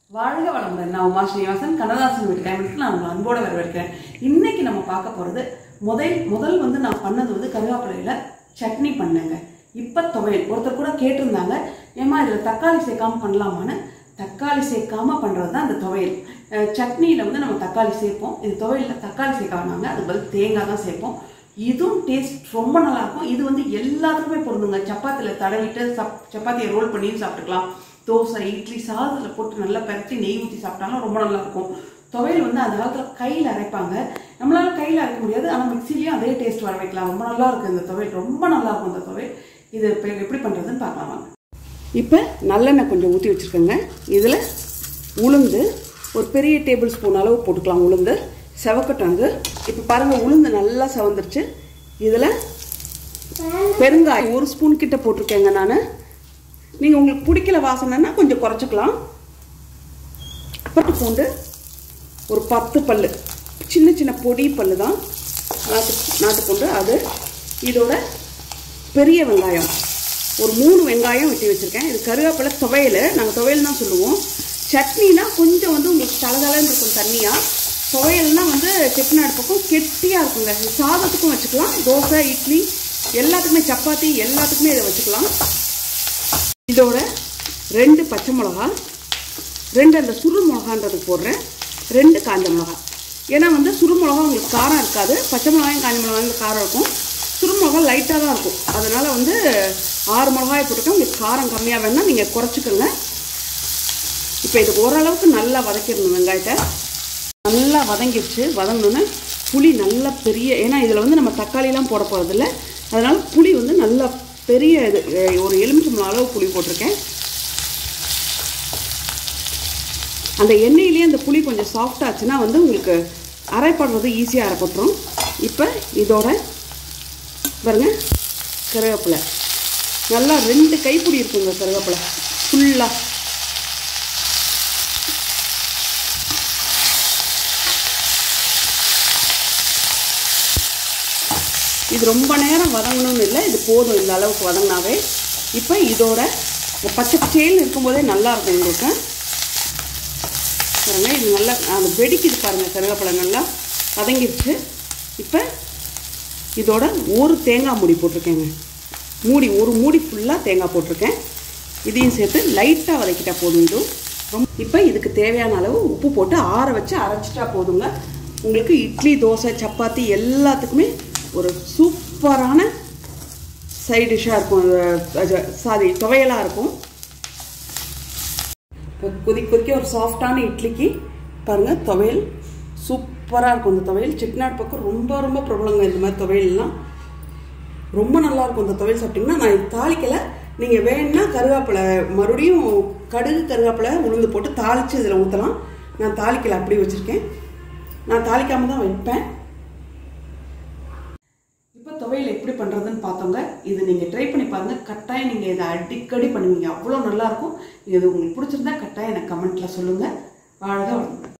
வாழ்க வளமுடன் நான் உமா ஸ்ரீனிவாசன் கண்ணதாசன் வீட்டு டைமுக்கு நான் உங்களை அன்போட வரவேற்கிறேன் இன்னைக்கு நம்ம பார்க்க போகிறது முதல் முதல் வந்து நான் பண்ணது வந்து கருவேப்பிலையில் சட்னி பண்ணேங்க இப்போ துவையல் ஒருத்தர் கூட கேட்டிருந்தாங்க ஏம்மா இதில் தக்காளி சேர்க்காம பண்ணலாமான்னு தக்காளி சேர்க்காம பண்ணுறது தான் அந்த துவையல் அஹ் சட்னியில் வந்து நம்ம தக்காளி சேர்ப்போம் இது துவையலில் தக்காளி சேர்க்க வேணாங்க அது பதில் தேங்காய் தான் சேர்ப்போம் இதுவும் டேஸ்ட் ரொம்ப நல்லா இருக்கும் இது வந்து எல்லாத்துக்குமே பொருந்துங்க சப்பாத்தியில் தடவிட்டு சப் சப்பாத்தியை ரோல் பண்ணியும் சாப்பிட்டுக்கலாம் தோசை இட்லி சாதத்தில் போட்டு நல்லா பரட்டி நெய் ஊற்றி சாப்பிட்டாலும் ரொம்ப நல்லா இருக்கும் துவையல் வந்து அந்த காலத்தில் கையில் அரைப்பாங்க நம்மளால கையில் அரைக்க முடியாது ஆனால் மிக்சிலையும் அதே டேஸ்ட் வர வைக்கலாம் ரொம்ப நல்லா இருக்கும் இந்த துவையல் ரொம்ப நல்லா இருக்கும் இந்த துவையல் இது இப்போ எப்படி பண்ணுறதுன்னு பார்க்கலாம் வாங்க இப்போ நல்லெண்ணெய் கொஞ்சம் ஊற்றி வச்சுருக்கேங்க இதில் உளுந்து ஒரு பெரிய டேபிள் ஸ்பூன் அளவு போட்டுக்கலாம் உளுந்து செவக்கட்டாங்கு இப்போ பாருங்கள் உளுந்து நல்லா செவந்துருச்சு இதில் பெருங்காயம் ஒரு ஸ்பூன் கிட்ட போட்டிருக்கேங்க நான் நீங்கள் உங்களுக்கு பிடிக்கல வாசனைன்னா கொஞ்சம் குறைச்சிக்கலாம் பட்டு பூண்டு ஒரு பத்து பல் சின்ன சின்ன பொடி பல் தான் நாட்டு நாட்டுப்பூண்டு அது இதோட பெரிய வெங்காயம் ஒரு மூணு வெங்காயம் வெட்டி வச்சுருக்கேன் இது கருவேப்பிலை துவையல் நாங்கள் துவையல் தான் சொல்லுவோம் சட்னினா கொஞ்சம் வந்து உங்களுக்கு தலதலன்னு இருக்கும் தண்ணியாக துவையல்னா வந்து செட்டிநாடு பக்கம் கெட்டியாக இருக்குங்க இது சாதத்துக்கும் வச்சுக்கலாம் தோசை இட்லி எல்லாத்துக்குமே சப்பாத்தி எல்லாத்துக்குமே இதை வச்சுக்கலாம் இதோட ரெண்டு பச்சை மிளகா ரெண்டு அந்த சுரு மிளகான்றது போடுறேன் ரெண்டு காஞ்ச மிளகா ஏன்னா வந்து சுரு மிளகா உங்களுக்கு காரம் இருக்காது பச்சை மிளகாயும் காஞ்ச மிளகாயும் காரம் இருக்கும் சுரு மிளகா லைட்டாக தான் இருக்கும் அதனால் வந்து ஆறு மிளகாயை போட்டுக்க உங்களுக்கு காரம் கம்மியாக வேணால் நீங்கள் குறைச்சிக்கோங்க இப்போ இது ஓரளவுக்கு நல்லா வதக்கிடணும் வெங்காயத்தை நல்லா வதங்கிடுச்சு வதங்கணுன்னு புளி நல்லா பெரிய ஏன்னா இதில் வந்து நம்ம தக்காளிலாம் போட போகிறதில்ல அதனால் புளி வந்து நல்லா பெரிய இது அஹ் ஒரு எலுமிச்சம்பழம் அளவு புளி போட்டிருக்கேன் அந்த எண்ணெயிலேயே அந்த புளி கொஞ்சம் சாஃப்டாச்சுன்னா வந்து உங்களுக்கு அரைப்படுறது ஈஸியாக அரைப்பட்டுரும் இப்போ இதோட பாருங்க கருவேப்பிலை நல்லா ரெண்டு கைப்பிடி இருக்குங்க கருவேப்பிலை ஃபுல்லாக இது ரொம்ப நேரம் வதங்கணும்னு இல்லை இது போதும் இந்த அளவுக்கு வதங்கினாவே இப்போ இதோட இந்த பச்சை பச்சையில் இருக்கும்போதே நல்லா இருக்கும் உங்களுக்கு பாருங்க இது நல்லா அது வெடிக்குது பாருங்கள் கருவேப்பிலை நல்லா வதங்கிடுச்சு இப்போ இதோட ஒரு தேங்காய் மூடி போட்டிருக்கேங்க மூடி ஒரு மூடி ஃபுல்லாக தேங்காய் போட்டிருக்கேன் இதையும் சேர்த்து லைட்டாக வதக்கிட்டா போதும் இது ரொம்ப இப்போ இதுக்கு தேவையான அளவு உப்பு போட்டு ஆற வச்சு அரைச்சிட்டா போதுங்க உங்களுக்கு இட்லி தோசை சப்பாத்தி எல்லாத்துக்குமே ஒரு சூப்பரான சைட் டிஷ்ஷாக இருக்கும் சாரி துவையலாக இருக்கும் இப்போ கொதிக்க கொதிக்க ஒரு சாஃப்டான இட்லிக்கு பாருங்கள் துவையல் சூப்பராக இருக்கும் இந்த துவையல் செட்டிநாடு பக்கம் ரொம்ப ரொம்ப பிரபலங்க இந்த மாதிரி துவையல்லாம் ரொம்ப நல்லா இருக்கும் இந்த துவையல் சாப்பிட்டிங்கன்னா நான் இது தாளிக்கலை நீங்கள் வேணும்னா கருவேப்பிலை மறுபடியும் கடுகு கருவேப்பிலை உளுந்து போட்டு தாளித்து இதில் ஊற்றலாம் நான் தாளிக்கலை அப்படி வச்சுருக்கேன் நான் தாளிக்காம தான் வைப்பேன் இப்போ துவையல் எப்படி பண்ணுறதுன்னு பார்த்தோங்க இது நீங்கள் ட்ரை பண்ணி பாருங்கள் கட்டாயம் நீங்கள் இதை அடிக்கடி பண்ணுவீங்க அவ்வளோ நல்லாயிருக்கும் இது உங்களுக்கு பிடிச்சிருந்தா கட்டாயம் எனக்கு கமெண்ட்டில் சொல்லுங்கள் வாழ்க வளமுடன்